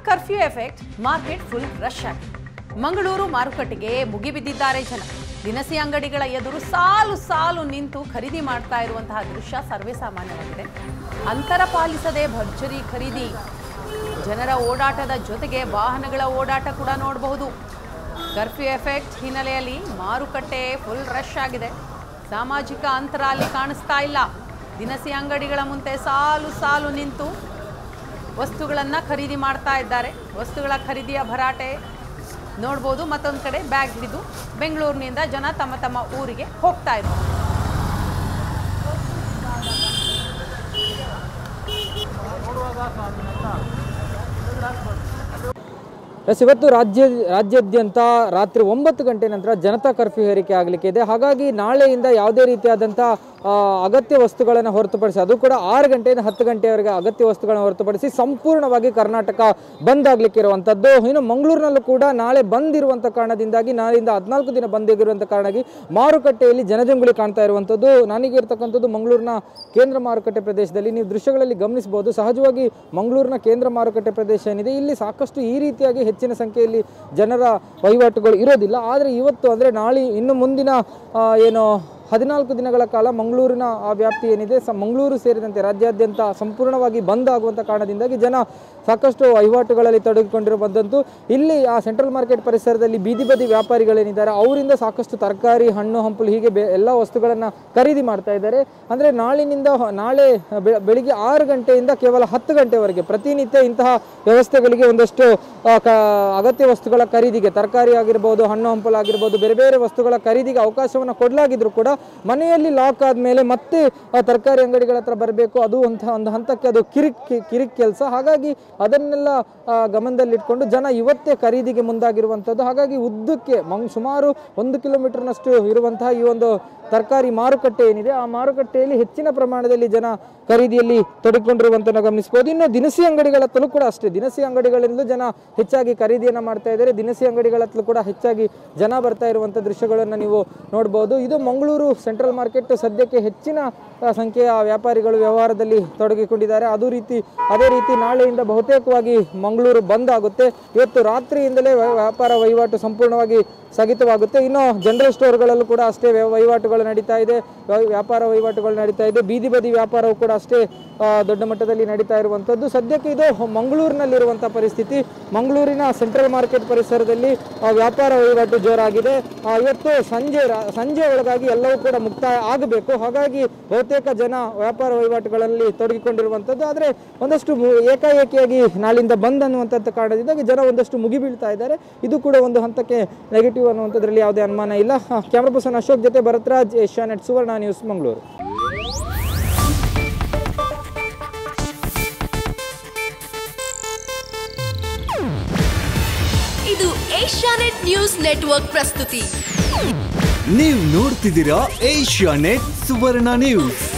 curfew effect market full rush ಆಗಿದೆ ಮಂಗಳೂರು ಮಾರುಕಟ್ಟೆಗೆ ಮುಗಿಬಿದ್ದಿದ್ದಾರೆ ಜನ ದಿನಸಿ ಅಂಗಡಿಗಳ ಎದುರು ಸಾಲು ಸಾಲು ನಿಂತು ಖರೀದಿ ಮಾಡ್ತಾ ಇರುವಂತಹ ದೃಶ್ಯ ಸರ್ವೇ ಸಾಮಾನ್ಯವಾಗಿದೆ ಅಂತರ ಪಾಲಿಸದೆ ಭರ್ಜರಿ ಖರೀದಿ ಜನರ ಓಡಾಟದ ಜೊತೆಗೆ ವಾಹನಗಳ ಓಡಾಟ ಕೂಡ ನೋಡಬಹುದು ಕರ್ಫ್ಯೂ ಎಫೆಕ್ಟ್ ಹಿನ್ನೆಲೆಯಲ್ಲಿ ಮಾರುಕಟ್ಟೆ ಫುಲ್ ರಶ್ ಆಗಿದೆ ಸಾಮಾಜಿಕ ಅಂತರ ಅಲ್ಲಿ ಕಾಣಿಸ್ತಾ ಇಲ್ಲ ದಿನಸಿ ಅಂಗಡಿಗಳ ಮುಂದೆ ಸಾಲು ಸಾಲು ನಿಂತು ವಸ್ತುಗಳನ್ನು ಖರೀದಿ ಮಾಡ್ತಾ ಇದ್ದಾರೆ ವಸ್ತುಗಳ ಖರೀದಿಯ ಭರಾಟೆ ನೋಡ್ಬೋದು ಮತ್ತೊಂದು ಕಡೆ ಬ್ಯಾಗ್ ಹಿಡಿದು ಬೆಂಗಳೂರಿನಿಂದ ಜನ ತಮ್ಮ ತಮ್ಮ ಊರಿಗೆ ಹೋಗ್ತಾ ಇದ್ದಾರೆ ಎಸ್ ಇವತ್ತು ರಾಜ್ಯ ರಾಜ್ಯಾದ್ಯಂತ ರಾತ್ರಿ ಒಂಬತ್ತು ಗಂಟೆ ನಂತರ ಜನತಾ ಕರ್ಫ್ಯೂ ಹೇರಿಕೆ ಆಗಲಿಕ್ಕೆ ಇದೆ ಹಾಗಾಗಿ ನಾಳೆಯಿಂದ ಯಾವುದೇ ರೀತಿಯಾದಂಥ ಆ, ಅಗತ್ಯ ವಸ್ತುಗಳನ್ನು ಹೊರತುಪಡಿಸಿ ಅದು ಕೂಡ ಆರು ಗಂಟೆಯಿಂದ ಹತ್ತು ಗಂಟೆಯವರೆಗೆ ಅಗತ್ಯ ವಸ್ತುಗಳನ್ನು ಹೊರತುಪಡಿಸಿ ಸಂಪೂರ್ಣವಾಗಿ ಕರ್ನಾಟಕ ಬಂದ್ ಆಗಲಿಕ್ಕೆ ಇರುವಂಥದ್ದು ಇನ್ನು ಮಂಗಳೂರಿನಲ್ಲೂ ಕೂಡ ನಾಳೆ ಬಂದ್ ಇರುವಂಥ ಕಾರಣದಿಂದಾಗಿ ನಾಳೆಯಿಂದ ಹದಿನಾಲ್ಕು ದಿನ ಬಂದ್ ಆಗಿರುವಂಥ ಕಾರಣವಾಗಿ ಮಾರುಕಟ್ಟೆಯಲ್ಲಿ ಜನಜಂಗುಳಿ ಕಾಣ್ತಾ ಇರುವಂಥದ್ದು ನನಗೆ ಇರ್ತಕ್ಕಂಥದ್ದು ಮಂಗಳೂರಿನ ಕೇಂದ್ರ ಮಾರುಕಟ್ಟೆ ಪ್ರದೇಶದಲ್ಲಿ ನೀವು ದೃಶ್ಯಗಳಲ್ಲಿ ಗಮನಿಸಬಹುದು ಸಹಜವಾಗಿ ಮಂಗಳೂರಿನ ಕೇಂದ್ರ ಮಾರುಕಟ್ಟೆ ಪ್ರದೇಶ ಏನಿದೆ ಇಲ್ಲಿ ಸಾಕಷ್ಟು ಈ ರೀತಿಯಾಗಿ ಹೆಚ್ಚಿನ ಸಂಖ್ಯೆಯಲ್ಲಿ ಜನರ ವಹಿವಾಟುಗಳು ಇರೋದಿಲ್ಲ ಆದರೆ ಇವತ್ತು ಅಂದರೆ ನಾಳೆ ಇನ್ನು ಮುಂದಿನ ಆ, ಏನು ಹದಿನಾಲ್ಕು ದಿನಗಳ ಕಾಲ ಮಂಗಳೂರಿನ ಆ ವ್ಯಾಪ್ತಿ ಏನಿದೆ ಸ ಮಂಗಳೂರು ಸೇರಿದಂತೆ ರಾಜ್ಯಾದ್ಯಂತ ಸಂಪೂರ್ಣವಾಗಿ ಬಂದ್ ಆಗುವಂಥ ಕಾರಣದಿಂದಾಗಿ ಜನ ಸಾಕಷ್ಟು ವಹಿವಾಟುಗಳಲ್ಲಿ ತೊಡಗಿಕೊಂಡಿರುವಂಥದ್ದು ಇಲ್ಲಿ ಆ ಸೆಂಟ್ರಲ್ ಮಾರ್ಕೆಟ್ ಪರಿಸರದಲ್ಲಿ ಬೀದಿ ಬದಿ ವ್ಯಾಪಾರಿಗಳೇನಿದ್ದಾರೆ ಅವರಿಂದ ಸಾಕಷ್ಟು ತರಕಾರಿ ಹಣ್ಣು ಹಂಪಲು ಹೀಗೆ ಬೆ ಎಲ್ಲ ವಸ್ತುಗಳನ್ನು ಖರೀದಿ ಮಾಡ್ತಾ ಇದ್ದಾರೆ ಅಂದರೆ ನಾಳಿನಿಂದ ಹ- ನಾಳೆ ಬೆ- ಬೆಳಿಗ್ಗೆ ಆರು ಗಂಟೆಯಿಂದ ಕೇವಲ ಹತ್ತು ಗಂಟೆವರೆಗೆ ಪ್ರತಿನಿತ್ಯ ಇಂತಹ ವ್ಯವಸ್ಥೆಗಳಿಗೆ ಒಂದಷ್ಟು ಆ, ಕ ಅಗತ್ಯ ವಸ್ತುಗಳ ಖರೀದಿಗೆ ತರಕಾರಿ ಆಗಿರ್ಬೋದು ಹಣ್ಣು ಹಂಪಲು ಆಗಿರ್ಬೋದು ಬೇರೆ ಬೇರೆ ವಸ್ತುಗಳ ಖರೀದಿಗೆ ಅವಕಾಶವನ್ನು ಕೊಡಲಾಗಿದ್ರು ಕೂಡ ಮನೆಯಲ್ಲಿ ಲಾಕ್ ಆದಮೇಲೆ ಮತ್ತೆ ಆ ತರಕಾರಿ ಅಂಗಡಿಗಳ ಹತ್ರ ಬರಬೇಕು ಅದು ಅಂತ ಒಂದು ಹಂತಕ್ಕೆ ಅದು ಕಿರಿಕ್ ಕಿ- ಕಿರಿಕ್ ಕೆಲಸ ಹಾಗಾಗಿ ಅದನ್ನೆಲ್ಲ ಆ, ಗಮನದಲ್ಲಿಟ್ಕೊಂಡು ಜನ ಇವತ್ತೇ ಖರೀದಿಗೆ ಮುಂದಾಗಿರುವಂಥದ್ದು ಹಾಗಾಗಿ ಉದ್ದಕ್ಕೆ ಮಂಗ್ ಸುಮಾರು ಒಂದು ಕಿಲೋಮೀಟರ್ನಷ್ಟು ಇರುವಂತಹ ಈ ಒಂದು ತರಕಾರಿ ಮಾರುಕಟ್ಟೆ ಏನಿದೆ ಆ ಮಾರುಕಟ್ಟೆಯಲ್ಲಿ ಹೆಚ್ಚಿನ ಪ್ರಮಾಣದಲ್ಲಿ ಜನ ಖರೀದಿಯಲ್ಲಿ ತೊಡಗಿಕೊಂಡಿರುವಂಥನ್ನು ಗಮನಿಸಬಹುದು ಇನ್ನು ದಿನಸಿ ಅಂಗಡಿಗಳತ್ತಲೂ ಕೂಡ ಅಷ್ಟೇ ದಿನಸಿ ಅಂಗಡಿಗಳಿಂದಲೂ ಜನ ಹೆಚ್ಚಾಗಿ ಖರೀದಿಯನ್ನು ಮಾಡ್ತಾ ಇದ್ದಾರೆ ದಿನಸಿ ಅಂಗಡಿಗಳತ್ತಲೂ ಕೂಡ ಹೆಚ್ಚಾಗಿ ಜನ ಬರ್ತಾ ಇರುವಂಥ ದೃಶ್ಯಗಳನ್ನು ನೀವು ನೋಡ್ಬೋದು ಇದು ಮಂಗಳೂರು ಸೆಂಟ್ರಲ್ ಮಾರ್ಕೆಟ್ ಸದ್ಯಕ್ಕೆ ಹೆಚ್ಚಿನ ಆ, ಸಂಖ್ಯೆಯ ವ್ಯಾಪಾರಿಗಳು ವ್ಯವಹಾರದಲ್ಲಿ ತೊಡಗಿಕೊಂಡಿದ್ದಾರೆ ಅದು ರೀತಿ ಅದೇ ರೀತಿ ನಾಳೆಯಿಂದ ಬಹುತೇಕವಾಗಿ ಮಂಗಳೂರು ಬಂದ್ ಆಗುತ್ತೆ ಇವತ್ತು ರಾತ್ರಿಯಿಂದಲೇ ವ್ಯ- ವ್ಯಾಪಾರ ವಹಿವಾಟು ಸಂಪೂರ್ಣವಾಗಿ ಸ್ಥಗಿತವಾಗುತ್ತೆ ಇನ್ನು ಜನರಲ್ ಸ್ಟೋರ್ಗಳಲ್ಲೂ ಕೂಡ ಅಷ್ಟೇ ವ್ಯ- ವಹಿವಾಟುಗಳು ನಡೀತಾ ಇದೆ ವ್ಯ- ವ್ಯಾಪಾರ ವಹಿವಾಟುಗಳು ನಡೀತಾ ಇದೆ ಬೀದಿ ಬದಿ ವ್ಯಾಪಾರವು ಕೂಡ ಅಷ್ಟೇ ಆ, ದೊಡ್ಡ ಮಟ್ಟದಲ್ಲಿ ನಡೀತಾ ಇರುವಂಥದ್ದು ಸದ್ಯಕ್ಕೆ ಇದು ಮಂಗಳೂರಿನಲ್ಲಿರುವಂಥ ಪರಿಸ್ಥಿತಿ ಮಂಗಳೂರಿನ ಸೆಂಟ್ರಲ್ ಮಾರ್ಕೆಟ್ ಪರಿಸರದಲ್ಲಿ ಆ, ವ್ಯಾಪಾರ ವಹಿವಾಟು ಜೋರಾಗಿದೆ ಆ, ಇವತ್ತು ಸಂಜೆ ರಾ- ಸಂಜೆ ಒಳಗಾಗಿ ಎಲ್ಲವೂ ಕೂಡ ಮುಕ್ತಾಯ ಆಗಬೇಕು ಹಾಗಾಗಿ ಬಹುತೇಕ ಜನ ವ್ಯಾಪಾರ ವಹಿವಾಟುಗಳಲ್ಲಿ ತೊಡಗಿಕೊಂಡಿರುವಂಥದ್ದು ಆದರೆ ಒಂದಷ್ಟು ಮು- ಏಕಾಏಕಿಯಾಗಿ ನಾಳಿಂದ ಬಂದ್ ಅನ್ನುವಂಥದ್ದು ಕಾರಣದಿಂದಾಗಿ ಜನ ಒಂದಷ್ಟು ಮುಗಿಬೀಳ್ತಾ ಇದ್ದಾರೆ ಇದು ಕೂಡ ಒಂದು ಹಂತಕ್ಕೆ ನೆಗೆಟಿವ್ ಅನ್ನುವಂಥದ್ರಲ್ಲಿ ಯಾವುದೇ ಅನುಮಾನ ಇಲ್ಲ ಕ್ಯಾಮ್ರಾ ಪರ್ಸನ್ ಅಶೋಕ್ ಜೊತೆ ಭರತ್ರಾಜ್ ಏಷ್ಯಾನೆಟ್ ಸುವರ್ಣ ನ್ಯೂಸ್ ಮಂಗಳೂರು ಇದು ಏಷ್ಯಾನೆಟ್ ನ್ಯೂಸ್ ನೆಟ್ವರ್ಕ್ ಪ್ರಸ್ತುತಿ ನೀವು ನೋಡ್ತಿದ್ದೀರಾ ಏಷ್ಯಾ ನೆಟ್ ಸುವರ್ಣ ನ್ಯೂಸ್